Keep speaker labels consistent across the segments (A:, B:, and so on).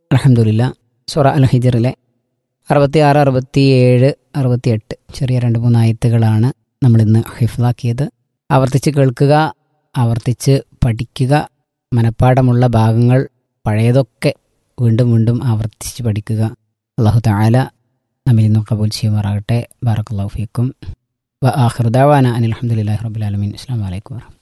A: അലഹമുല്ല സൊറ അൽ ഹിജറിലെ അറുപത്തി ആറ് അറുപത്തി ഏഴ് അറുപത്തിയെട്ട് ചെറിയ രണ്ട് മൂന്ന് ആയത്തുകളാണ് നമ്മളിന്ന് ഹിഫ്ലാക്കിയത് ആവർത്തിച്ച് കേൾക്കുക ആവർത്തിച്ച് പഠിക്കുക മനഃപ്പാടമുള്ള ഭാഗങ്ങൾ പഴയതൊക്കെ വീണ്ടും വീണ്ടും ആവർത്തിച്ച് പഠിക്കുക അള്ളാഹു താല നമ്മിൽ നിന്നും കബൂൽ ചെയ്യുമാറാകട്ടെ ബാറക്കല്ലാഹു ഫീക്കും വ ആഹൃദാവാന അനിൽ അഹമ്മദില്ലാഹി റബുലാലമീൻ അസ്സാം വലൈക്കും വറഹ്മത്തുള്ളാഹി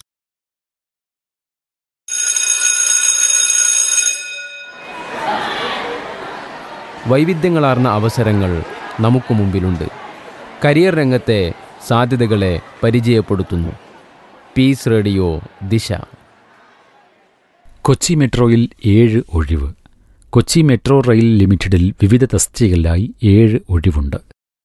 B: വൈവിധ്യങ്ങളാർന്ന അവസരങ്ങൾ നമുക്ക് മുമ്പിലുണ്ട് കരിയർ രംഗത്തെ സാധ്യതകളെ പരിചയപ്പെടുത്തുന്നു പീസ് റേഡിയോ ദിശ
C: കൊച്ചി മെട്രോയിൽ ഏഴ് ഒഴിവ് കൊച്ചി മെട്രോ റെയിൽ ലിമിറ്റഡിൽ വിവിധ തസ്തികകളിലായി ഏഴ് ഒഴിവുണ്ട്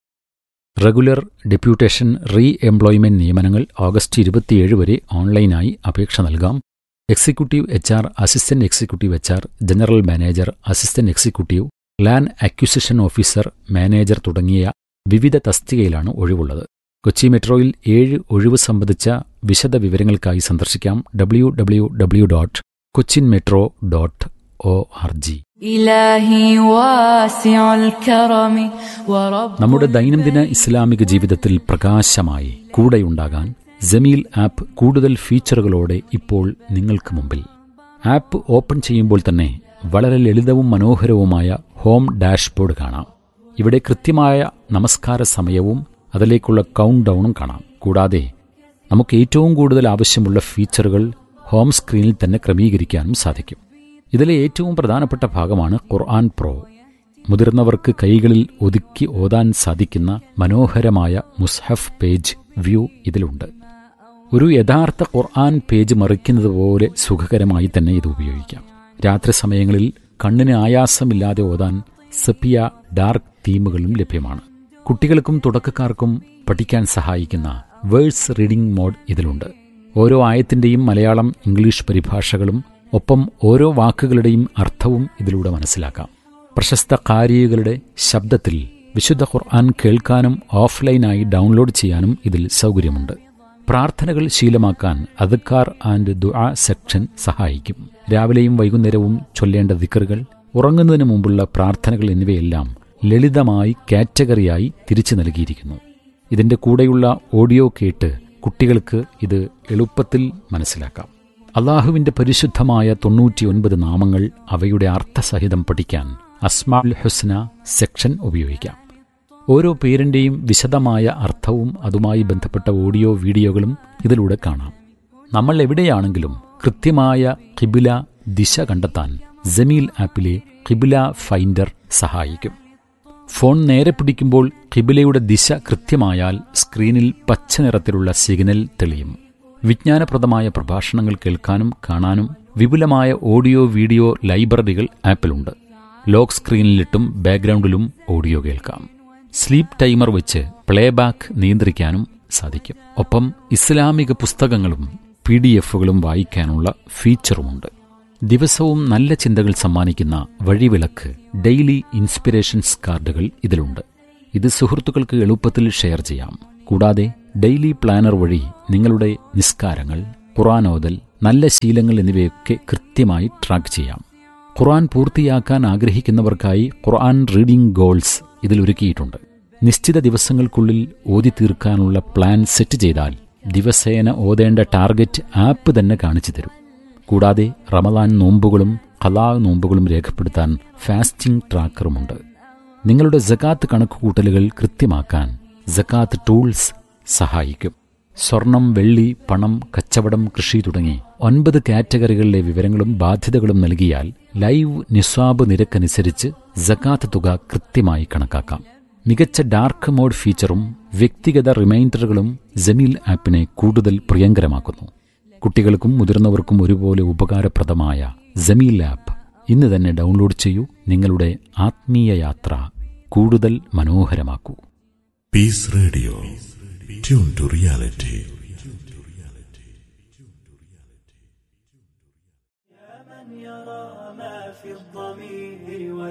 C: റെഗുലർ ഡെപ്യൂട്ടേഷൻ റീ എംപ്ലോയ്മെന്റ് നിയമനങ്ങൾ ഓഗസ്റ്റ് ഇരുപത്തിയേഴ് വരെ ഓൺലൈനായി അപേക്ഷ നൽകാം executive H R assistant executive H R general manager assistant executive land acquisition officer manager തുടങ്ങിയ വിവിധ തസ്തികയിലാണ് ഒഴിവുള്ളത് കൊച്ചി മെട്രോയിൽ ഏഴ് ഒഴിവ് സംബന്ധിച്ച വിശദ വിവരങ്ങൾക്കായി സന്ദർശിക്കാം W W W dot Cochin metro dot O R G
D: إلهي واسع الكرم ورب
C: നമ്മുടെ ദൈനംദിന ഇസ്ലാമിക ജീവിതത്തിൽ പ്രകാശമായി കൂടെയുണ്ടാകാൻ ജമീൽ ആപ്പ് കൂടുതൽ ഫീച്ചറുകളോടെ ഇപ്പോൾ നിങ്ങൾക്ക് മുമ്പിൽ ആപ്പ് ഓപ്പൺ ചെയ്യുമ്പോൾ തന്നെ വളരെ ലളിതവും മനോഹരവുമായ ഹോം ഡാഷ്ബോർഡ് കാണാം ഇവിടെ കൃത്യമായ നമസ്കാര സമയവും അതിലേക്കുള്ള കൗണ്ട് ഡൗണും കാണാം കൂടാതെ നമുക്ക് ഏറ്റവും കൂടുതൽ ആവശ്യമുള്ള ഫീച്ചറുകൾ ഹോം സ്ക്രീനിൽ തന്നെ ക്രമീകരിക്കാനും സാധിക്കും ഇതിലെ ഏറ്റവും പ്രധാനപ്പെട്ട ഭാഗമാണ് ഖുർആൻ പ്രോ മുതിർന്നവർക്ക് കൈകളിൽ ഒതുക്കി ഓതാൻ സാധിക്കുന്ന മനോഹരമായ മുസ്ഹഫ് പേജ് വ്യൂ ഇതിലുണ്ട് ഒരു യഥാർത്ഥ ഖുർആൻ പേജ് മറിക്കുന്നത് പോലെ സുഖകരമായി തന്നെ ഇത് ഉപയോഗിക്കാം രാത്രി സമയങ്ങളിൽ കണ്ണിന് ആയാസമില്ലാതെ ഓതാൻ സെപ്പിയ ഡാർക്ക് തീമുകളും ലഭ്യമാണ് കുട്ടികൾക്കും തുടക്കക്കാർക്കും പഠിക്കാൻ സഹായിക്കുന്ന വേഴ്സ് റീഡിംഗ് മോഡ് ഇതിലുണ്ട് ഓരോ ആയത്തിന്റെയും മലയാളം ഇംഗ്ലീഷ് പരിഭാഷകളും ഒപ്പം ഓരോ വാക്കുകളുടെയും അർത്ഥവും ഇതിലൂടെ മനസ്സിലാക്കാം പ്രശസ്ത കാരികളുടെ ശബ്ദത്തിൽ വിശുദ്ധ ഖുർആൻ കേൾക്കാനും ഓഫ്ലൈനായി ഡൗൺലോഡ് ചെയ്യാനും ഇതിൽ സൗകര്യമുണ്ട് പ്രാർത്ഥനകൾ ശീലമാക്കാൻ അദ്ക്കാർ ആൻഡ് ദുആ സെക്ഷൻ സഹായിക്കും രാവിലെയും വൈകുന്നേരവും ചൊല്ലേണ്ട ദിക്കറുകൾ ഉറങ്ങുന്നതിന് മുമ്പുള്ള പ്രാർത്ഥനകൾ എന്നിവയെല്ലാം ലളിതമായി കാറ്റഗറിയായി തിരിച്ചു നൽകിയിരിക്കുന്നു ഇതിന്റെ കൂടെയുള്ള ഓഡിയോ കേട്ട് കുട്ടികൾക്ക് ഇത് എളുപ്പത്തിൽ മനസ്സിലാക്കാം അള്ളാഹുവിന്റെ പരിശുദ്ധമായ തൊണ്ണൂറ്റിയൊൻപത് നാമങ്ങൾ അവയുടെ അർത്ഥസഹിതം പഠിക്കാൻ അസ്മാൽ ഹുസ്ന സെക്ഷൻ ഉപയോഗിക്കാം ഓരോ പേരിന്റെയും വിശദമായ അർത്ഥവും അതുമായി ബന്ധപ്പെട്ട ഓഡിയോ വീഡിയോകളും ഇതിലൂടെ കാണാം നമ്മൾ എവിടെയാണെങ്കിലും കൃത്യമായ കിബില ദിശ കണ്ടെത്താൻ ജമീൽ ആപ്പിലെ കിബില ഫൈൻഡർ സഹായിക്കും ഫോൺ നേരെ പിടിക്കുമ്പോൾ കിബിലയുടെ ദിശ കൃത്യമായാൽ സ്ക്രീനിൽ പച്ച നിറത്തിലുള്ള സിഗ്നൽ തെളിയും വിജ്ഞാനപ്രദമായ പ്രഭാഷണങ്ങൾ കേൾക്കാനും കാണാനും വിപുലമായ ഓഡിയോ വീഡിയോ ലൈബ്രറികൾ ആപ്പിലുണ്ട് ലോക്ക് സ്ക്രീനിലിട്ടും ബാക്ക്ഗ്രൗണ്ടിലും ഓഡിയോ കേൾക്കാം സ്ലീപ്പ് ടൈമർ വെച്ച് പ്ലേബാക്ക് നിയന്ത്രിക്കാനും സാധിക്കും ഒപ്പം ഇസ്ലാമിക പുസ്തകങ്ങളും പി ഡി എഫുകളും വായിക്കാനുള്ള ഫീച്ചറുമുണ്ട് ദിവസവും നല്ല ചിന്തകൾ സമ്മാനിക്കുന്ന വഴിവിളക്ക് ഡെയിലി ഇൻസ്പിറേഷൻസ് കാർഡുകൾ ഇതിലുണ്ട് ഇത് സുഹൃത്തുക്കൾക്ക് എളുപ്പത്തിൽ ഷെയർ ചെയ്യാം കൂടാതെ ഡെയിലി പ്ലാനർ വഴി നിങ്ങളുടെ നിസ്കാരങ്ങൾ ഖുറാനോദൽ നല്ല ശീലങ്ങൾ എന്നിവയൊക്കെ കൃത്യമായി ട്രാക്ക് ചെയ്യാം ഖുർആൻ പൂർത്തിയാക്കാൻ ആഗ്രഹിക്കുന്നവർക്കായി ഖുർആൻ റീഡിംഗ് ഗോൾസ് ഇതിൽ ഒരുക്കിയിട്ടുണ്ട് നിശ്ചിത ദിവസങ്ങൾക്കുള്ളിൽ ഓതി തീർക്കാനുള്ള പ്ലാൻ സെറ്റ് ചെയ്താൽ ദിവസേന ഓതേണ്ട ടാർഗറ്റ് ആപ്പ് തന്നെ കാണിച്ചു തരും കൂടാതെ റമദാൻ നോമ്പുകളും ഖലാ നോമ്പുകളും രേഖപ്പെടുത്താൻ ഫാസ്റ്റിംഗ് ട്രാക്കറുമുണ്ട് നിങ്ങളുടെ ജക്കാത്ത് കണക്കുകൂട്ടലുകൾ കൃത്യമാക്കാൻ ജക്കാത്ത് ടൂൾസ് സഹായിക്കും സ്വർണം വെള്ളി പണം കച്ചവടം കൃഷി തുടങ്ങി ഒൻപത് കാറ്റഗറികളിലെ വിവരങ്ങളും ബാധ്യതകളും നൽകിയാൽ ലൈവ് നിസ്വാബ് നിരക്കനുസരിച്ച് ജക്കാത്ത് തുക കൃത്യമായി കണക്കാക്കാം മികച്ച ഡാർക്ക് മോഡ് ഫീച്ചറും വ്യക്തിഗത റിമൈൻഡറുകളും ജമീൽ ആപ്പിനെ കൂടുതൽ പ്രിയങ്കരമാക്കുന്നു കുട്ടികൾക്കും മുതിർന്നവർക്കും ഒരുപോലെ ഉപകാരപ്രദമായ ജമീൽ ആപ്പ് ഇന്ന് തന്നെ ഡൗൺലോഡ് ചെയ്യൂ നിങ്ങളുടെ ആത്മീയ യാത്ര കൂടുതൽ മനോഹരമാക്കൂ
E: Peace Radio. Tune to reality.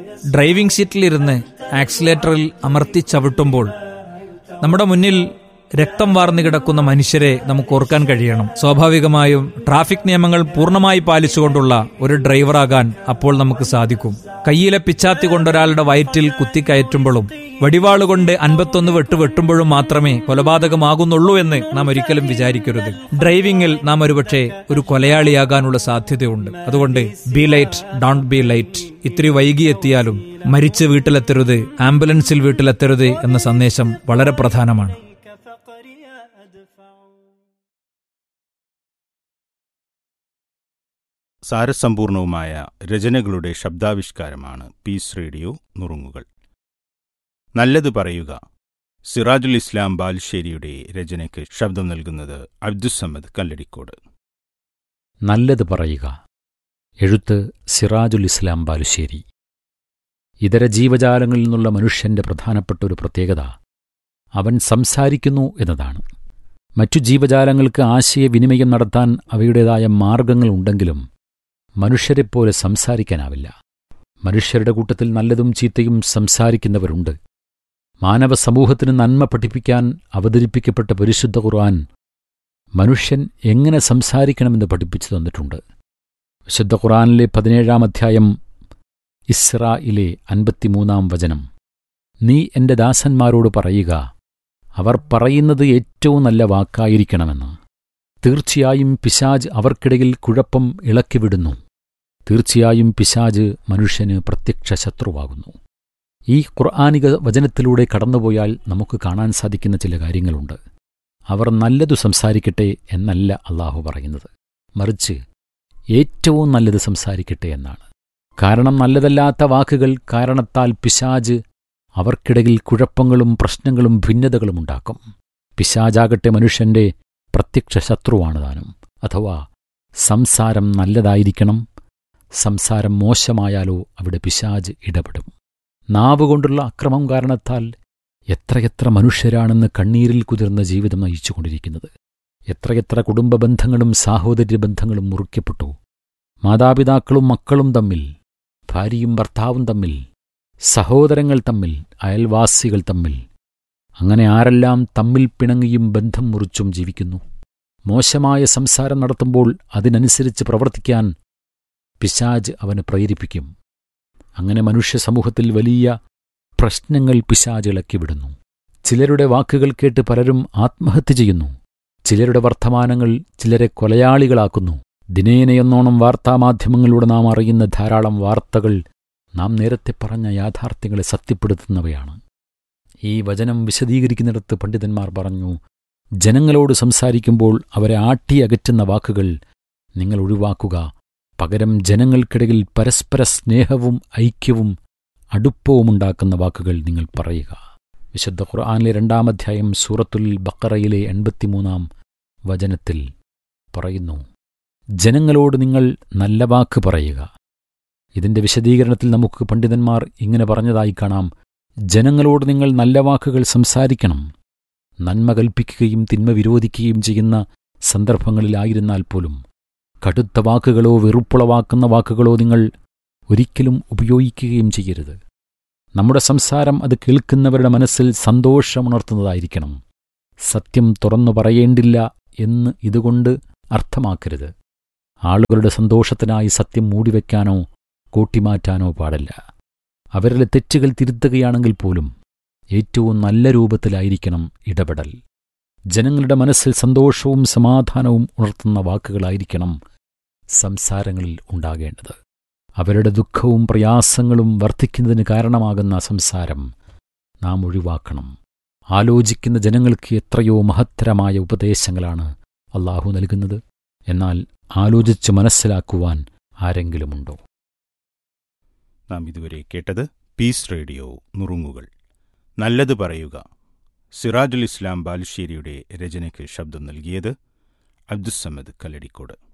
F: Driving സീറ്റിലിരുന്ന് ആക്സിലേറ്ററിൽ അമർത്തി ചവിട്ടുമ്പോൾ നമ്മുടെ മുന്നിൽ രക്തം വാർന്നു കിടക്കുന്ന മനുഷ്യരെ നമുക്ക് ഓർക്കാൻ കഴിയണം സ്വാഭാവികമായും ട്രാഫിക് നിയമങ്ങൾ പൂർണ്ണമായി പാലിച്ചുകൊണ്ടുള്ള ഒരു ഡ്രൈവറാകാൻ അപ്പോൾ നമുക്ക് സാധിക്കും കയ്യിലെ പിച്ചാത്തി കൊണ്ടൊരാളുടെ വയറ്റിൽ കുത്തിക്കയറ്റുമ്പോഴും വടിവാളുകൊണ്ട് അൻപത്തൊന്ന് വെട്ട് വെട്ടുമ്പോഴും മാത്രമേ കൊലപാതകമാകുന്നുള്ളൂ എന്ന് നാം ഒരിക്കലും വിചാരിക്കരുത് ഡ്രൈവിംഗിൽ നാം ഒരുപക്ഷെ ഒരു കൊലയാളിയാകാനുള്ള സാധ്യതയുണ്ട് അതുകൊണ്ട് be light don't be light ഇത്തിരി വൈകി എത്തിയാലും മരിച്ച് വീട്ടിലെത്തരുത് ആംബുലൻസിൽ വീട്ടിലെത്തരുത് എന്ന സന്ദേശം വളരെ പ്രധാനമാണ്
G: സാരസമ്പൂർണവുമായ രചനകളുടെ ശബ്ദാവിഷ്കാരമാണ് പീസ് റേഡിയോ നുറുങ്ങുകൾ നല്ലത് പറയുക സിറാജുൽ ഇസ്ലാം ബാലുശ്ശേരിയുടെ രചനയ്ക്ക് ശബ്ദം നൽകുന്നത് അബ്ദുസമ്മദ് കല്ലടിക്കോട്
C: നല്ലത് പറയുക എഴുത്ത് സിറാജുൽ ഇസ്ലാം ബാലുശ്ശേരി ഇതര ജീവജാലങ്ങളിൽ നിന്നുള്ള മനുഷ്യന്റെ പ്രധാനപ്പെട്ട ഒരു പ്രത്യേകത അവൻ സംസാരിക്കുന്നു എന്നതാണ് മറ്റു ജീവജാലങ്ങൾക്ക് ആശയവിനിമയം നടത്താൻ അവയുടേതായ മാർഗങ്ങൾ ഉണ്ടെങ്കിലും മനുഷ്യരെപ്പോലെ സംസാരിക്കാനാവില്ല മനുഷ്യരുടെ കൂട്ടത്തിൽ നല്ലതും ചീത്തയും സംസാരിക്കുന്നവരുണ്ട് മാനവ സമൂഹത്തിന് നന്മ പഠിപ്പിക്കാൻ അവതരിപ്പിക്കപ്പെട്ട പരിശുദ്ധ ഖുർആൻ മനുഷ്യൻ എങ്ങനെ സംസാരിക്കണമെന്ന് പഠിപ്പിച്ചു തന്നിട്ടുണ്ട് വിശുദ്ധ ഖുർആനിലെ പതിനേഴാം അധ്യായം ഇസ്രായിലെ അൻപത്തിമൂന്നാം വചനം നീ എന്റെ ദാസന്മാരോട് പറയുക അവർ പറയുന്നത് ഏറ്റവും നല്ല വാക്കായിരിക്കണമെന്ന് തീർച്ചയായും പിശാജ് അവർക്കിടയിൽ കുഴപ്പം ഇളക്കിവിടുന്നു തീർച്ചയായും പിശാജ് മനുഷ്യന് പ്രത്യക്ഷ ശത്രുവാകുന്നു ഈ ഖുർആാനിക വചനത്തിലൂടെ കടന്നുപോയാൽ നമുക്ക് കാണാൻ സാധിക്കുന്ന ചില കാര്യങ്ങളുണ്ട് അവർ നല്ലതു സംസാരിക്കട്ടെ എന്നല്ല അള്ളാഹു പറയുന്നത് മറിച്ച് ഏറ്റവും നല്ലത് സംസാരിക്കട്ടെ എന്നാണ് കാരണം നല്ലതല്ലാത്ത വാക്കുകൾ കാരണത്താൽ പിശാജ് അവർക്കിടയിൽ കുഴപ്പങ്ങളും പ്രശ്നങ്ങളും ഭിന്നതകളും ഉണ്ടാക്കും പിശാജാകട്ടെ മനുഷ്യന്റെ പ്രത്യക്ഷ ശത്രുവാണ് താനും അഥവാ സംസാരം നല്ലതായിരിക്കണം സംസാരം മോശമായാലോ അവിടെ പിശാജ് ഇടപെടും നാവുകൊണ്ടുള്ള അക്രമം കാരണത്താൽ എത്രയെത്ര മനുഷ്യരാണെന്ന് കണ്ണീരിൽ കുതിർന്ന ജീവിതം നയിച്ചുകൊണ്ടിരിക്കുന്നത് എത്രയെത്ര കുടുംബ ബന്ധങ്ങളും സാഹോദര്യ ബന്ധങ്ങളും മുറിക്കപ്പെട്ടു മാതാപിതാക്കളും മക്കളും തമ്മിൽ ഭാര്യയും ഭർത്താവും തമ്മിൽ സഹോദരങ്ങൾ തമ്മിൽ അയൽവാസികൾ തമ്മിൽ അങ്ങനെ ആരെല്ലാം തമ്മിൽ പിണങ്ങിയും ബന്ധം മുറിച്ചും ജീവിക്കുന്നു മോശമായ സംസാരം നടത്തുമ്പോൾ അതിനനുസരിച്ച് പ്രവർത്തിക്കാൻ പിശാജ് അവന് പ്രേരിപ്പിക്കും അങ്ങനെ മനുഷ്യ സമൂഹത്തിൽ വലിയ പ്രശ്നങ്ങൾ പിശാജ് ഇളക്കിവിടുന്നു ചിലരുടെ വാക്കുകൾ കേട്ട് പലരും ആത്മഹത്യ ചെയ്യുന്നു ചിലരുടെ വർത്തമാനങ്ങൾ ചിലരെ കൊലയാളികളാക്കുന്നു ദിനേനയെന്നോണം വാർത്താമാധ്യമങ്ങളിലൂടെ നാം അറിയുന്ന ധാരാളം വാർത്തകൾ നാം നേരത്തെ പറഞ്ഞ യാഥാർത്ഥ്യങ്ങളെ സത്യപ്പെടുത്തുന്നവയാണ് ഈ വചനം വിശദീകരിക്കുന്നിടത്ത് പണ്ഡിതന്മാർ പറഞ്ഞു ജനങ്ങളോട് സംസാരിക്കുമ്പോൾ അവരെ ആട്ടിയകറ്റുന്ന വാക്കുകൾ നിങ്ങൾ ഒഴിവാക്കുക പകരം ജനങ്ങൾക്കിടയിൽ പരസ്പര സ്നേഹവും ഐക്യവും അടുപ്പവുമുണ്ടാക്കുന്ന വാക്കുകൾ നിങ്ങൾ പറയുക വിശുദ്ധ ഖുർആാനിലെ രണ്ടാമധ്യായം സൂറത്തുൽ ബക്കറയിലെ എൺപത്തിമൂന്നാം വചനത്തിൽ പറയുന്നു ജനങ്ങളോട് നിങ്ങൾ നല്ല വാക്ക് പറയുക ഇതിന്റെ വിശദീകരണത്തിൽ നമുക്ക് പണ്ഡിതന്മാർ ഇങ്ങനെ പറഞ്ഞതായി കാണാം ജനങ്ങളോട് നിങ്ങൾ നല്ല വാക്കുകൾ സംസാരിക്കണം നന്മ കൽപ്പിക്കുകയും തിന്മ വിരോധിക്കുകയും ചെയ്യുന്ന സന്ദർഭങ്ങളിലായിരുന്നാൽ പോലും കടുത്ത വാക്കുകളോ വെറുപ്പുളവാക്കുന്ന വാക്കുകളോ നിങ്ങൾ ഒരിക്കലും ഉപയോഗിക്കുകയും ചെയ്യരുത് നമ്മുടെ സംസാരം അത് കേൾക്കുന്നവരുടെ മനസ്സിൽ സന്തോഷമുണർത്തുന്നതായിരിക്കണം സത്യം തുറന്നു പറയേണ്ടില്ല എന്ന് ഇതുകൊണ്ട് അർത്ഥമാക്കരുത് ആളുകളുടെ സന്തോഷത്തിനായി സത്യം മൂടിവെക്കാനോ കൂട്ടിമാറ്റാനോ പാടില്ല അവരിലെ തെറ്റുകൾ തിരുത്തുകയാണെങ്കിൽ പോലും ഏറ്റവും നല്ല രൂപത്തിലായിരിക്കണം ഇടപെടൽ ജനങ്ങളുടെ മനസ്സിൽ സന്തോഷവും സമാധാനവും ഉണർത്തുന്ന വാക്കുകളായിരിക്കണം സംസാരങ്ങളിൽ ഉണ്ടാകേണ്ടത് അവരുടെ ദുഃഖവും പ്രയാസങ്ങളും വർദ്ധിക്കുന്നതിന് കാരണമാകുന്ന സംസാരം നാം ഒഴിവാക്കണം ആലോചിക്കുന്ന ജനങ്ങൾക്ക് എത്രയോ മഹത്തരമായ ഉപദേശങ്ങളാണ് അള്ളാഹു നൽകുന്നത് എന്നാൽ ആലോചിച്ച് മനസ്സിലാക്കുവാൻ ആരെങ്കിലുമുണ്ടോ
G: നാം ഇതുവരെ കേട്ടത് പീസ് റേഡിയോ നുറുങ്ങുകൾ നല്ലത് പറയുക സിറാജുൽ ഇസ്ലാം ബാലുശ്ശേരിയുടെ രചനയ്ക്ക് ശബ്ദം നൽകിയത് അബ്ദുസമ്മദ് കല്ലടിക്കോട്